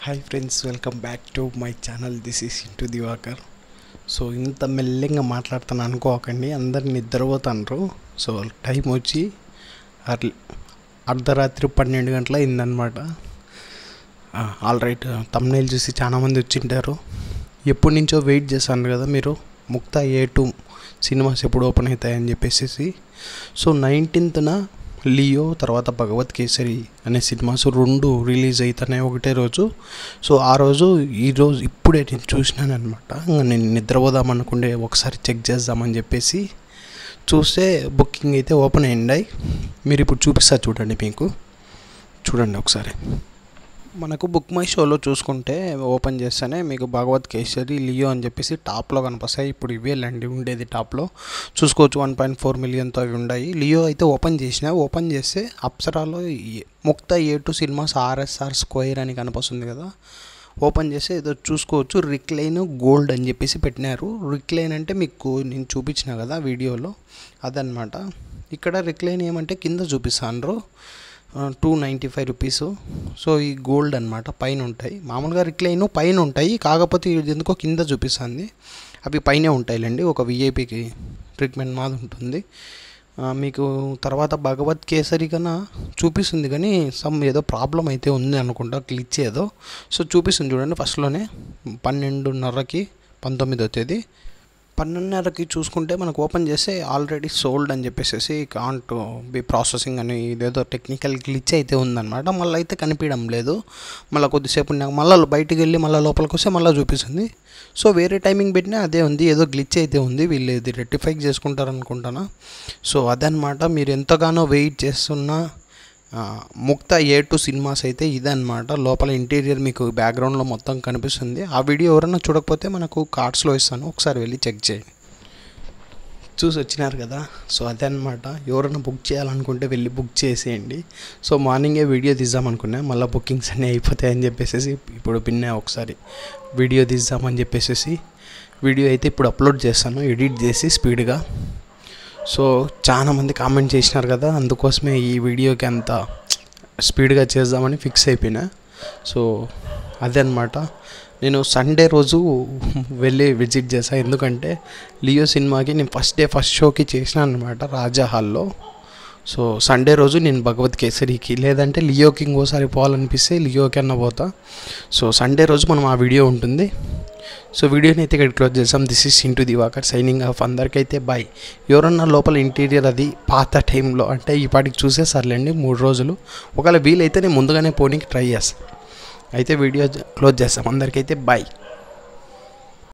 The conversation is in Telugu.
hi friends welcome back to my channel this is Intu Divakar so ఇంత మెల్లగా మాట్లాడుతాను అనుకోకండి అందరు నిద్రపోతాండ్రు సో టైం వచ్చి అర్లీ అర్ధరాత్రి పన్నెండు గంటల అయిందనమాట ఆల్ రైట్ తమ్నేల్ చూసి చాలామంది వచ్చింటారు ఎప్పటి నుంచో వెయిట్ చేశాను కదా మీరు ముక్తా ఏ టూ సినిమాస్ ఎప్పుడు ఓపెన్ అవుతాయని చెప్పేసి సో నైన్టీన్త్న లియో తర్వాత భగవత్ కేసరి అనే సినిమాస్ రెండు రిలీజ్ అవుతున్నాయి ఒకటే రోజు సో ఆ రోజు ఈ రోజు ఇప్పుడే నేను చూసినాను అనమాట ఇంకా నేను నిద్రపోదాం అనుకుంటే ఒకసారి చెక్ చేద్దామని చెప్పేసి చూస్తే బుకింగ్ అయితే ఓపెన్ అయ్యిండాయి మీరు ఇప్పుడు చూపిస్తా చూడండి మీకు చూడండి ఒకసారి మనకు బుక్ మై షోలో చూసుకుంటే ఓపెన్ చేస్తేనే మీకు భగవత్ కేసరి లియో అని చెప్పేసి టాప్లో కనిపిస్తాయి ఇప్పుడు ఇవేలండి ఉండేది టాప్లో చూసుకోవచ్చు వన్ పాయింట్ ఫోర్ మిలియన్తో అవి ఉన్నాయి లియో అయితే ఓపెన్ చేసిన ఓపెన్ చేస్తే అప్సరాలో ఈ- Mukta A two cinemas RSR square అని కనిపిస్తుంది కదా ఓపెన్ చేస్తే ఏదో చూసుకోవచ్చు రిక్లైన్ గోల్డ్ అని చెప్పేసి పెట్టినారు రిక్లైన్ అంటే మీకు నేను చూపించిన కదా వీడియోలో అదనమాట ఇక్కడ రిక్లైన్ ఏమంటే కింద చూపిస్తాను two ninety five rupees so ఈ గోల్డ్ అనమాట పైన ఉంటాయి మామూలుగా రిక్లైన్ పైన ఉంటాయి కాకపోతే ఇది ఎందుకో కింద చూపిస్తుంది అవి పైనే ఉంటాయిలేండి ఒక విఐపికి ట్రీట్మెంట్ మాది ఉంటుంది ఆ, మీకు తర్వాత భగవత్ కేసరి కన్నా చూపిస్తుంది కానీ సమ్ ఏదో ప్రాబ్లం అయితే ఉంది అనుకుంటా క్లిచ్ ఏదో సో చూపిస్తుంది చూడండి ఫస్ట్లోనే పన్నెండున్నరకి పంతొమ్మిదో తేదీ పన్నెండున్నరకి చూసుకుంటే మనకు ఓపెన్ చేస్తే ఆల్రెడీ సోల్డ్ అని చెప్పేసి కాంట్ బి ప్రాసెసింగ్ అని ఇదేదో టెక్నికల్ గ్లిచ్ అయితే ఉందన్నమాట మళ్ళీ అయితే కనిపించడం లేదు మళ్ళీ కొద్దిసేపు నాకు మళ్ళీ బయటికి వెళ్ళి మళ్ళీ లోపలికి వస్తే మళ్ళీ చూపిస్తుంది సో వేరే టైమింగ్ పెట్టినా అదే ఉంది ఏదో గ్లిచ్ అయితే ఉంది వీళ్ళు ఇది రెక్టిఫై చేసుకుంటారు అనుకుంటానా సో అదనమాట మీరు ఎంతగానో వెయిట్ చేస్తున్నా ఆ, ముక్త ఏ టూ సినిమాస్ అయితే ఇదన్నమాట లోపల ఇంటీరియర్ మీకు బ్యాక్గ్రౌండ్లో మొత్తం కనిపిస్తుంది ఆ వీడియో ఎవరైనా చూడకపోతే మనకు కార్డ్స్లో ఇస్తాను ఒకసారి వెళ్ళి చెక్ చేయండి చూసి వచ్చినారు కదా సో అదే అనమాట ఎవరైనా బుక్ చేయాలనుకుంటే వెళ్ళి బుక్ చేసేయండి సో మార్నింగే వీడియో తీద్దామనుకున్నా మళ్ళీ బుకింగ్స్ అన్నీ అయిపోతాయని చెప్పేసి ఇప్పుడు పిన్న ఒకసారి వీడియో తీద్దామని చెప్పేసి వీడియో అయితే ఇప్పుడు అప్లోడ్ చేస్తాను ఎడిట్ చేసి స్పీడ్గా సో చాలా మంది కామెంట్ చేసినారు కదా అందుకోసమే ఈ వీడియోకి అంత స్పీడ్గా చేద్దామని ఫిక్స్ అయిపోయినా సో అదే అనమాట నేను సండే రోజు వెళ్ళి విజిట్ చేశాను ఎందుకంటే లియో సినిమాకి నేను ఫస్ట్ డే ఫస్ట్ షోకి చేసిన అనమాట రాజా హాల్లో సో సండే రోజు నేను భగవత్ కేసరికి లేదంటే లియోకి ఇంకోసారి పోవాలనిపిస్తే లియోకి అన్న పోతా సో సండే రోజు మనం ఆ వీడియో ఉంటుంది సో వీడియోని అయితే ఇక్కడ క్లోజ్ చేసాం this is Intu Divakar signing off అందరికైతే బాయ్ ఎవరన్నా లోపల ఇంటీరియర్ అది పాత టైంలో అంటే ఈ పాటికి చూసేసారులేండి మూడు రోజులు ఒకవేళ వీలైతే నేను ముందుగానే పోనీకి ట్రై చేస్తాను అయితే వీడియో క్లోజ్ చేస్తాం అందరికైతే బాయ్